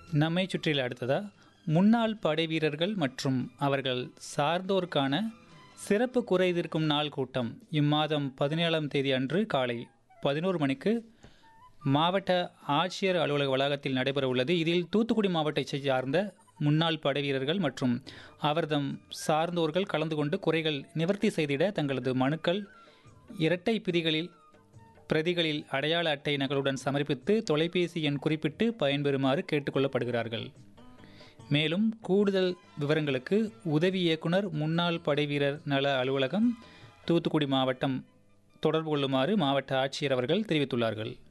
நம்மை சுற்றில் அடுத்ததா முன்னாள் படை வீரர்கள் மற்றும் அவர்கள் சார்ந்தோருக்கான சிறப்பு குறை தீர்க்கும் நாள் கூட்டம் இம்மாதம் பதினேழாம் தேதி அன்று காலை பதினோரு மணிக்கு மாவட்ட ஆட்சியர் அலுவலக வளாகத்தில் நடைபெற உள்ளது இதில் தூத்துக்குடி மாவட்டத்தைச் சார்ந்த முன்னாள் படை வீரர்கள் மற்றும் அவர்தம் சார்ந்தோர்கள் கலந்து கொண்டு குறைகள் நிவர்த்தி செய்திட தங்களது மனுக்கள் இரட்டை பிரிகளில் பிரதிகளில் அடையாள அட்டை நகலுடன் சமர்ப்பித்து தொலைபேசி எண் குறிப்பிட்டு பயன்பெறுமாறு கேட்டுக்கொள்ளப்படுகிறார்கள் மேலும் கூடுதல் விவரங்களுக்கு உதவி இயக்குனர் முன்னாள் படைவீரர் நல அலுவலகம் தூத்துக்குடி மாவட்டம் தொடர்பு கொள்ளுமாறு மாவட்ட ஆட்சியர் அவர்கள் தெரிவித்துள்ளார்கள்